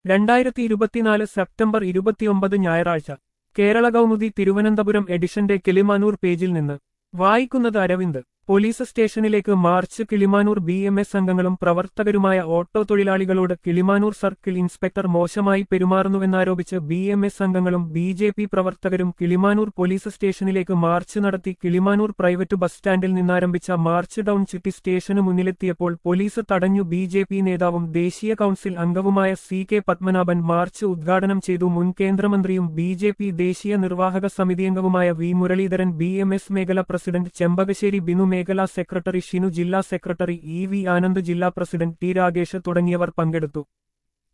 രണ്ടായിരത്തി ഇരുപത്തിനാല് സെപ്റ്റംബർ ഇരുപത്തിയൊമ്പത് ഞായറാഴ്ച കേരള കൗമുദി തിരുവനന്തപുരം എഡിഷന്റെ കിളിമാനൂർ പേജിൽ നിന്ന് വായിക്കുന്നത് അരവിന്ദ് പോലീസ് സ്റ്റേഷനിലേക്ക് march Kilimanoor B M S അംഗങ്ങളും പ്രവർത്തകരുമായ ഓട്ടോ തൊഴിലാളികളോട് കിളിമാനൂർ സർക്കിൾ ഇൻസ്പെക്ടർ മോശമായി പെരുമാറുന്നുവെന്നാരോപിച്ച് ബി എം എസ് അംഗങ്ങളും ബി ജെ പി പ്രവർത്തകരും കിളിമാനൂർ പോലീസ് സ്റ്റേഷനിലേക്ക് മാർച്ച് നടത്തി കിളിമാനൂർ പ്രൈവറ്റ് ബസ് സ്റ്റാൻഡിൽ നിന്നാരംഭിച്ച മാർച്ച് ഡൌൺ ചിട്ടി സ്റ്റേഷനു മുന്നിലെത്തിയപ്പോൾ പോലീസ് തടഞ്ഞു ബി ജെ പി നേതാവും ദേശീയ കൌൺസിൽ അംഗവുമായ സി കെ പത്മനാഭൻ മാർച്ച് ഉദ്ഘാടനം ചെയ്തു മുൻ കേന്ദ്രമന്ത്രിയും ബി ജെ പി ദേശീയ നിർവാഹക സമിതി അംഗവുമായ V Muraleedharan B M S മേഖല പ്രസിഡന്റ് ചെമ്പകശ്ശേരി ബിനു മേഖലാ സെക്രട്ടറി ഷിനു ജില്ലാ സെക്രട്ടറി ഇ വി ആനന്ദ് ജില്ലാ പ്രസിഡന്റ് ടി രാഗേഷ് തുടങ്ങിയവർ പങ്കെടുത്തു